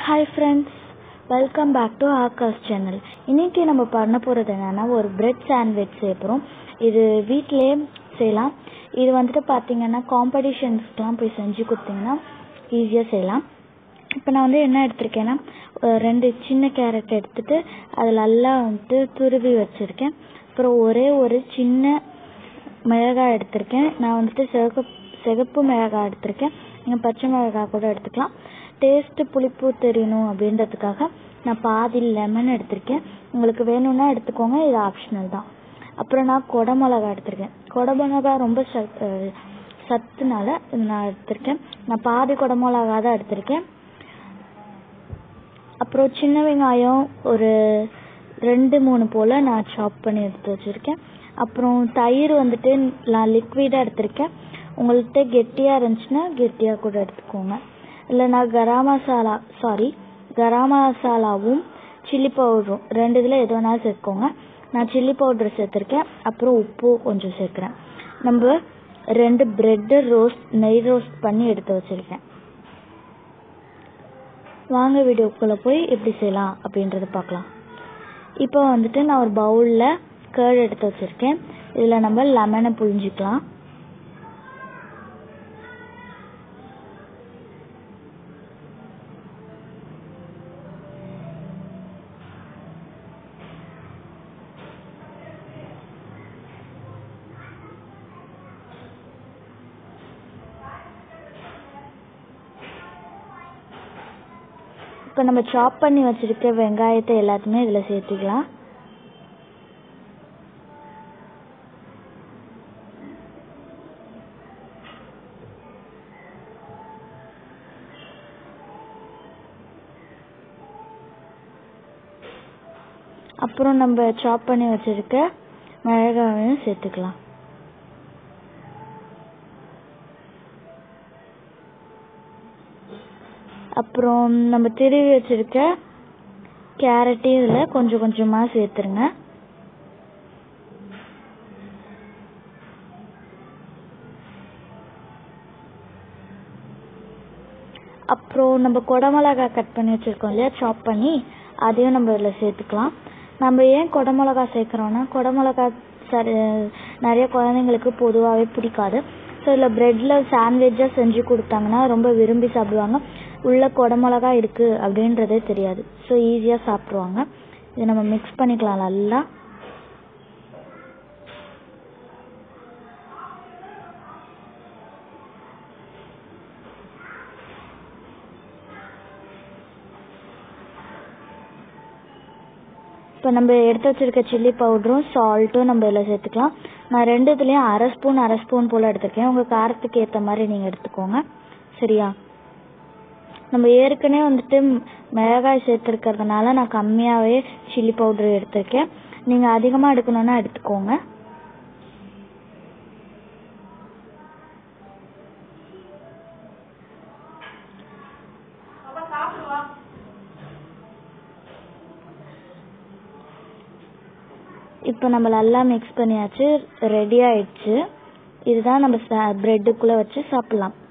hi friends welcome back to Akash channel இன்னைக்கு நம்ம பண்ண போகிறது என்னன்னா ஒரு பிரெட் சாண்ட்விச் செய்ய போகிறோம் இது வீட்டிலேயே செய்யலாம் இது வந்துட்டு பார்த்தீங்கன்னா காம்படிஷன்ஸ்க்குலாம் போய் செஞ்சு கொடுத்தீங்கன்னா ஈஸியாக செய்யலாம் இப்போ நான் வந்து என்ன எடுத்திருக்கேன்னா ஒரு ரெண்டு சின்ன கேரட் எடுத்துட்டு அது நல்லா வந்துட்டு துருவி வச்சுருக்கேன் அப்புறம் ஒரே ஒரு சின்ன மிளகாய் எடுத்திருக்கேன் நான் வந்துட்டு சிவப்பு சிகப்பு மிளகாய் எடுத்திருக்கேன் நீங்கள் பச்சை மிளகாய் கூட எடுத்துக்கலாம் டேஸ்ட்டு புளிப்பு தெரியணும் அப்படின்றதுக்காக நான் பாதி லெமன் எடுத்திருக்கேன் உங்களுக்கு வேணும்னா எடுத்துக்கோங்க இது ஆப்ஷனல் தான் அப்புறம் நான் கொடை மிளகா எடுத்திருக்கேன் கொடை மிளகா ரொம்ப சத் சத்துனால இது நான் எடுத்திருக்கேன் நான் பாதி கொடை மிளகா தான் எடுத்திருக்கேன் அப்புறம் சின்ன வெங்காயம் ஒரு ரெண்டு மூணு போல் நான் சாப் பண்ணி எடுத்து வச்சுருக்கேன் அப்புறம் தயிர் வந்துட்டு நான் லிக்விடாக எடுத்திருக்கேன் உங்கள்கிட்ட கெட்டியாக இருந்துச்சுன்னா கெட்டியாக கூட எடுத்துக்கோங்க இல்லை நான் கரம் மசாலா சாரி கரம் மசாலாவும் சில்லி பவுடரும் ரெண்டு இதில் எது வேணாலும் சேர்த்துக்கோங்க நான் சில்லி பவுடர் சேர்த்துருக்கேன் அப்புறம் உப்பு கொஞ்சம் சேர்க்குறேன் நம்ம ரெண்டு ப்ரெட்டு ரோஸ்ட் நெய் ரோஸ்ட் பண்ணி எடுத்து வச்சுருக்கேன் வாங்க வீடியோக்குள்ளே போய் எப்படி செய்யலாம் அப்படின்றத பார்க்கலாம் இப்போ வந்துட்டு நான் ஒரு பவுலில் கேர்டு எடுத்து வச்சுருக்கேன் இதில் நம்ம லெமனை புழிஞ்சிக்கலாம் இப்போ நம்ம சாப் பண்ணி வச்சிருக்க வெங்காயத்தை எல்லாத்தையுமே இதில் சேர்த்துக்கலாம் அப்புறம் நம்ம சாப் பண்ணி வச்சிருக்க மிளகாவையும் சேர்த்துக்கலாம் அப்புறம் நம்ம திருவி வச்சிருக்க கேரட்டையும் இதில் கொஞ்சம் கொஞ்சமாக சேர்த்துருங்க அப்புறம் நம்ம குடமிளகா கட் பண்ணி வச்சுருக்கோம் இல்லையா சாப் பண்ணி அதையும் நம்ம இதில் சேர்த்துக்கலாம் நம்ம ஏன் குடமிளகா சேர்க்குறோன்னா குடமிளகா சரி நிறைய குழந்தைங்களுக்கு பொதுவாகவே பிடிக்காது ஸோ இதில் ப்ரெட்டில் சாண்ட்விட்சாக செஞ்சு கொடுத்தாங்கன்னா ரொம்ப விரும்பி சாப்பிடுவாங்க உள்ள குடமிளகா இருக்குது அப்படின்றதே தெரியாது ஸோ ஈஸியாக சாப்பிட்ருவாங்க இதை நம்ம மிக்ஸ் பண்ணிக்கலாம் நல்லா இப்போ நம்ம எடுத்து வச்சிருக்க சில்லி பவுடரும் சால்ட்டும் நம்ம இதில் சேர்த்துக்கலாம் நான் ரெண்டு இதுலேயும் அரை ஸ்பூன் அரை ஸ்பூன் போல் எடுத்துருக்கேன் உங்கள் காரத்துக்கு ஏற்ற மாதிரி நீங்கள் எடுத்துக்கோங்க சரியா நம்ம ஏற்கனவே வந்துட்டு மிளகாய் சேர்த்துருக்கிறதுனால நான் கம்மியாகவே சில்லி பவுடர் எடுத்திருக்கேன் நீங்கள் அதிகமாக எடுக்கணுன்னா எடுத்துக்கோங்க இப்போ நம்ம நல்லா மிக்ஸ் பண்ணியாச்சு ரெடி ஆயிடுச்சு இதுதான் நம்ம ப்ரெட்டுக்குள்ளே வச்சு சாப்பிட்லாம்